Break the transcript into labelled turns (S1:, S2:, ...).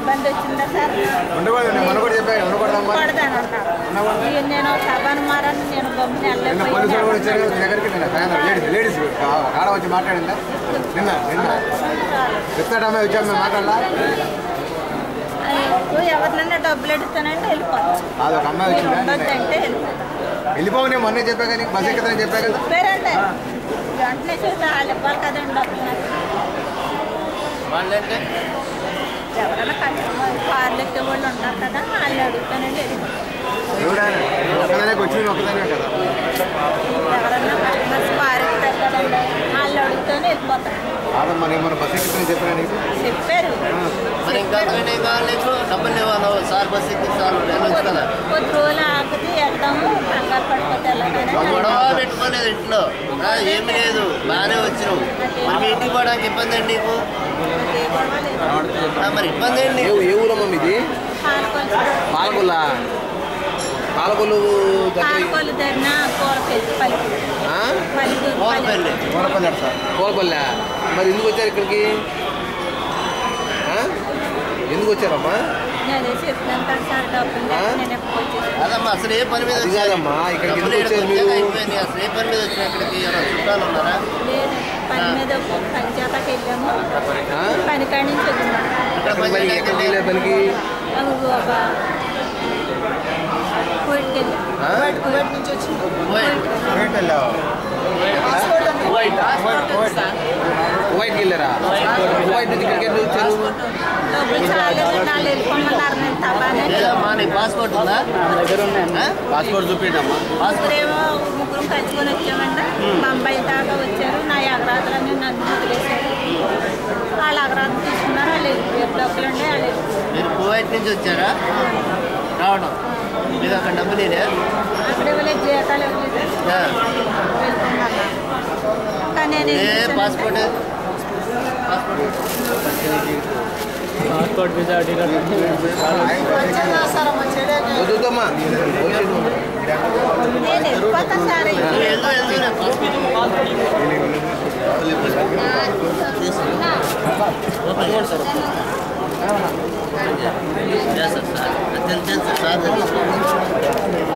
S1: ఇబ్బంది వచ్చిందా సార్
S2: ఉండకూడదు నేను మొన్న కూడా చెప్పాను ఉండకూడదమ్మా
S1: కొడదానంటారు ఈ నేను సభను మారని నేను గమ్మున
S2: నిన్న పోలీసులు కూడా వచ్చారు
S1: వెళ్ళలేకపోయాను
S2: నీ దగ్గరికి నిన్న సాయంత్రం లేడీస్ లేడీస్ కాడ వచ్చి మాట్లాడిందా నిన్న నిన్న చెప్తాడమ్మా వచ్చాము మేము మాట్లాడాలా
S1: ఎవరినైనా డబ్బులు ఎడుతానంటే వెళ్ళిపోవచ్చు
S2: అది ఒక అమ్మాయి వచ్చిందా నిన్న
S1: ఉండొద్దంటే వెళ్ళిపోతాను
S2: వెళ్ళిపోవు నేను మొన్నే చెప్పా కానీ బస్ ఎక్కుతానని చెప్పా కదా
S1: పేరంటే వెంటనే చూస్తే వాళ్ళు ఇవ్వాలి కదండి డబ్బులు నాకు.
S3: వాళ్ళంటే
S1: ఎవరైనా కస్టమర్ కార్లు ఎక్కే వాళ్ళు ఉంటారు కదా వాళ్ళు అడుగుతానండి వెళ్ళిపోతాను
S2: ఎవరైనా ఒక్కదానికి వచ్చింది ఒక్కదానే కదా
S1: ఎవరన్నా కస్టమర్స్ కారు ఎక్కుతారు కదండి వాళ్ళు అడుగుతానే వెళ్ళిపోతాను
S2: కాదమ్మా నేను మన బస్ ఎక్కుతానని చెప్పాను నీకు
S1: చెప్పారు
S3: మరి ఇంకా ఏం కావాలి నీకు డబ్బులు ఇవ్వాలి సార్ బస్ ఎక్కి సార్ వెళ్ళొచ్చు కదా
S1: కొద్ది రోజులు ఆగితే వెళ్దాము కంగారు పడిపోతే వెళ్ళగానే
S3: గొడవ పెట్టుకోలేదు ఇంట్లో ఆ, ఏమీ లేదు బాగానే వచ్చినావు మరి మీ ఇంటికి పోవడానికి ఇబ్బంది అండి నీకు
S1: ఏ గొడవ లేదు.
S3: ఆ, మరి ఇబ్బంది ఏంటి
S4: ఏ ఏ ఊరమ్మా మీది
S1: పాలకొల్లు
S4: పాలకొల్ల పాలకొల్లు దగ్గర
S1: పాలకొల్లు ధరణ కూరపల్లి పల్లి
S4: ఆ?
S1: పల్లెటూరు పల్లి
S3: పోకపోయింది
S2: కోరపల్లి సార్
S4: కోలపల్లె మరి ఎందుకు వచ్చారు ఇక్కడికి ఆ? ఎందుకు వచ్చారమ్మా
S1: నేను అదే చెప్తున్నాను కదా సార్ డబ్బులు లేక నేను ఎప్పుడు వచ్చేసాను
S3: కాదమ్మా అసలు ఏ పని మీద
S4: అది
S3: వచ్చారు?
S4: కాదమ్మా, ఇక్కడికి
S3: డబ్బులు
S4: ఎందుకు వచ్చారు
S3: ఇక్కడికి
S4: మీరు?
S3: అయిపోయింది అసలు ఏ పని మీద వచ్చినా ఇక్కడికి ఎవరైనా చుట్టాలు ఉన్నారా
S1: లేదు పని మీద ఒక పని చేతకి వెళ్ళాము
S4: ఆ?
S1: పని కాడి నుంచి వదిలినాం
S3: ఇక్కడ పని
S4: మరి ఎక్కడికి
S3: చేయడానికి
S4: వెళ్ళే పనికి
S1: అవి ఒక కోయిట్కి వెళ్ళాం
S4: ఆ?
S1: కోయిట్ నుంచి వచ్చి
S3: పోయింది.
S2: కోవిడ్ వెళ్ళావు
S3: పోయింది.
S4: కువైట్కి వెళ్ళారా కువైట్ నుంచి ఇక్కడికి ఎందుకు వచ్చారు
S1: డబ్బులు చాలేదు నాలుగు వెళ్ళిపోమన్నారు నేను తబానే
S3: లేదమ్మా నీ పాస్పోర్ట్ ఉందా ఆ?
S4: పాస్పోర్ట్ చూపించమ్మా
S1: ముగ్గురేమో ముగ్గురు కలుసుకొని వచ్చామంట బొంబాయి దాకా వచ్చారు నా అగరాదులన్నీ నన్ను వదిలేశారు వాళ్ళ అగరాదు తీసుకున్నారు వాళ్ళు వెళ్ళిపోయారు డబ్బులు ఉండే వాళ్ళు వెళ్ళిపోయారు.
S3: మీరు కువైట్ నుంచి వచ్చారా రావడం మీకు అక్కడ డబ్బు నేనే
S1: అక్కడ ఇవ్వలేదు జీతాలు ఇవ్వలేదు వెళ్తున్నారు కానీ నేను
S3: ఏ
S1: ఏం చేశానంటే-
S3: పాస్పోర్ట్ పాస్పోర్ట్
S4: వద్దుద్దమ్మా
S1: నేను వెళ్ళిపోతాను సార్
S3: నువ్వు వెళ్తూ వెళ్తూ రేపు పాస్పోర్ట్ చేస్తారు సార్ తెలుసు తెలుసు సార్ తెలుసు